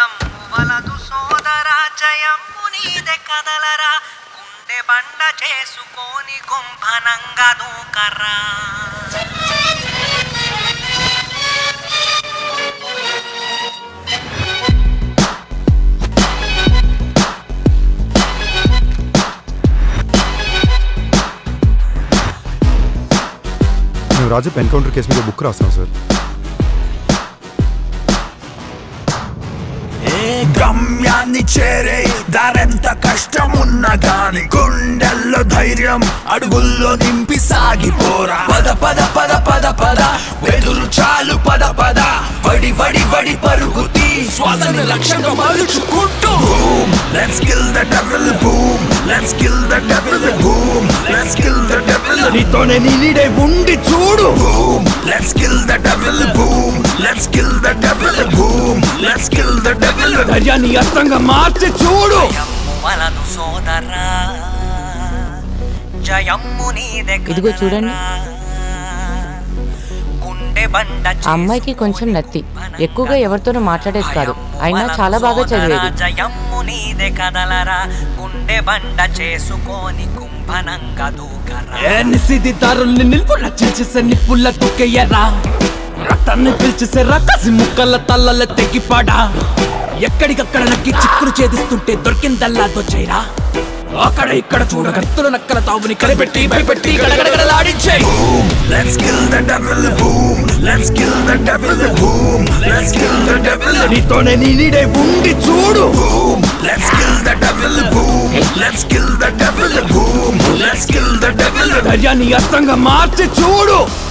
భయము వలదు సోదరా జయము నీదే కదలరా గుండె బండ చేసుకొని గుంభనంగా దూకరా మేము రాజు ఎన్కౌంటర్ కేసు మీద బుక్ రాస్తాం సార్ ఏ గమ్యాన్ని చేరే దారెంత కష్టమున్నా గాని గుండెల్లో ధైర్యం అడుగుల్లో నింపి సాగిపోరా పద పద పద పద పద వెదురు చాలు పద పద వడి వడి వడి పరుగు తీ శ్వాసను లక్ష్యంగా మలుచుకుంటూ boom let's kill the devil boom let's kill the devil boom let's kill the devil నీతోనే నీ నీడే ఉండి చూడు boom let's kill the devil boom let's kill the devil boom let's kill the devil ధైర్యాన్ని అస్త్రంగా మార్చి చూడు భయము వలదు సోదరా జయము నీదే ఇదిగో చూడండి. గుండె బండ ఆ అమ్మాయికి కొంచెం నత్తి ఎక్కువగా ఎవరితోనూ మాట్లాడేది కాదు అయినా చాలా బాగా చదివేది జయమ్ము నీదే కదలరా గుండె బండ చేసుకొని కుంభనంగా దూకరా ఏ నిసిది దారుల్ని నిల్పుల చేసేసే నిప్పుల తొక్కెయ్యరా రక్తాన్ని పిలిచేసే రకసి ముక్కల తల్లల తెగిపాడా ఎక్కడికక్కడ నక్కి చిక్కులు ఛేదిస్తుంటే దొరికిందల్లా దొచ్చైరా అక్కడ ఇక్కడ చూడగత్తుల నక్కల తావుని కనిపెట్టి భయపెట్టి గడగడగడలాడించే Let's kill the devil boom Let's kill the devil boom Let's kill the devil నీతోనే నీ నీడే ఉండి చూడు boom Let's kill the devil boom Let's kill the devil boom Let's kill the devil ధైర్యాన్ని అస్త్రంగా మార్చి చూడు